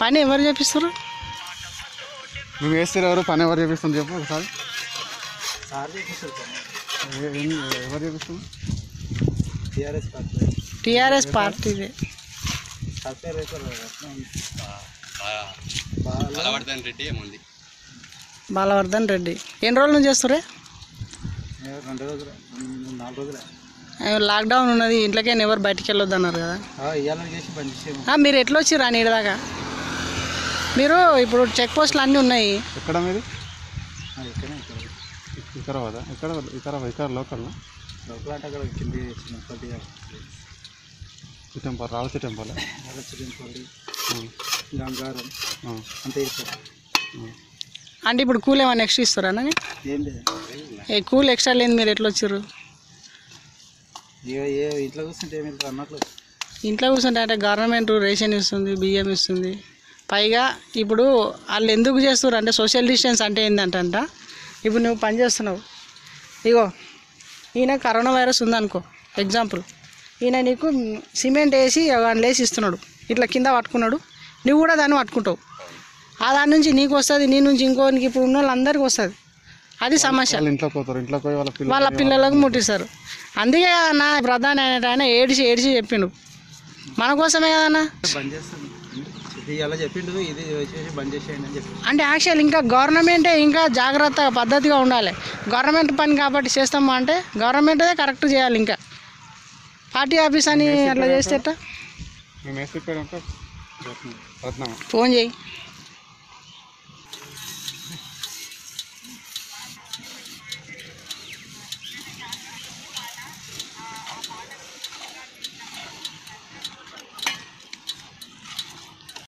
పని ఎవరు చేపిస్తారు మేము వేస్తారు ఎవరు పని ఎవరు చేపిస్తుంది చెప్పు ఒకసారి సార్ చేసేసారు ఏ- ఏం- ఎవరు చేపిస్తుంది టీఆర్ఎస్ పార్టీ టీఆర్ఎస్ పార్టీదే సాఫ్ట్వేర్ వేసారు బలవర్ధన్ రెడ్డి ఏముంది బాలవర్ధన్ రెడ్డి ఎన్ని రోజుల నుంచి చేస్తురే రెండు రోజులు మూడు నాలుగు రోజులే లాక్డౌన్ ఉన్నది ఇంట్లోకే ఎవరు బయటికి వెళ్ళొద్దు అన్నారు కదా ఇవాళ చేసి బంద్ చేసేము ఆ, మీరు ఎట్లా వచ్చిర్రా నీడదాకా మీరు ఇప్పుడు చెక్ పోస్టులు అన్నీ ఉన్నాయి ఎక్కడ మీది ఇక్కడనే ఇక్కడ వికారాబాద్ ఎక్కడ వికారా వికార లోకల్ లోపల అంటే అక్కడ కింది చిన్నప్పటి టెంపుల్ రావతి టెంపుల్ చిన్నపల్లి గంగారం అంతే ఇస్తారు అంటే ఇప్పుడు కూల్ ఏమైనా ఎక్స్ట్రా ఇస్తారా అన్న ఏం లేదు ఏ కూల్ ఎక్స్ట్రా లేని మీరు ఎట్లా వచ్చిర్రు ఏ ఏ ఇంట్లో కూర్చుంటే ఏమి వెళ్తారు అన్నట్లు ఇంట్లో కూర్చుంటే అంటే గవర్నమెంట్ రేషన్ ఇస్తుంది బియ్యం ఇస్తుంది పైగా ఇప్పుడు వాళ్ళు ఎందుకు చేస్తారు అంటే సోషల్ డిస్టెన్స్ అంటే ఏంటంట ఇప్పుడు నువ్వు పని చేస్తున్నావు ఇగో ఈయన కరోనా వైరస్ ఉందనుకో ఎగ్జాంపుల్ ఈయన నీకు సిమెంట్ వేసి దాన్ని వేసి ఇస్తున్నాడు ఇట్లా కింద పట్టుకున్నాడు నువ్వు కూడా దాన్ని పట్టుకుంటావు ఆ దాని నుంచి నీకు వస్తుంది నీ నుంచి ఇంకోనికి ఇప్పుడు ఉన్న వాళ్ళందరికీ వస్తుంది అది సమస్య వాళ్ళు ఇంట్లోకి పోతారు ఇంట్లోకి పోయి వాళ్ళ పిల్లలు వాళ్ళ పిల్లలకు ముట్టిస్తారు అందుకే నా ప్రధాని ఆయన ఆయన ఏడిచి ఏడిచి చెప్పిండు మన కోసమే కదన్నా బంద్ చేస్తాను ఇది ఇలా చెప్పిండు ఇది చేసి బంద్ చేసేయండి అని చెప్పి అంటే యాక్చువల్ ఇంకా గవర్నమెంటే ఇంకా జాగ్రత్త పద్ధతిగా ఉండాలి గవర్నమెంట్ పని కాబట్టి చేస్తామా అంటే గవర్నమెంటే కరెక్ట్ చేయాలి ఇంకా పార్టీ ఆఫీస్ అని అట్లా చేస్తే ఎట్టా? మేము వేసి రత్నం ఫోన్ చేయి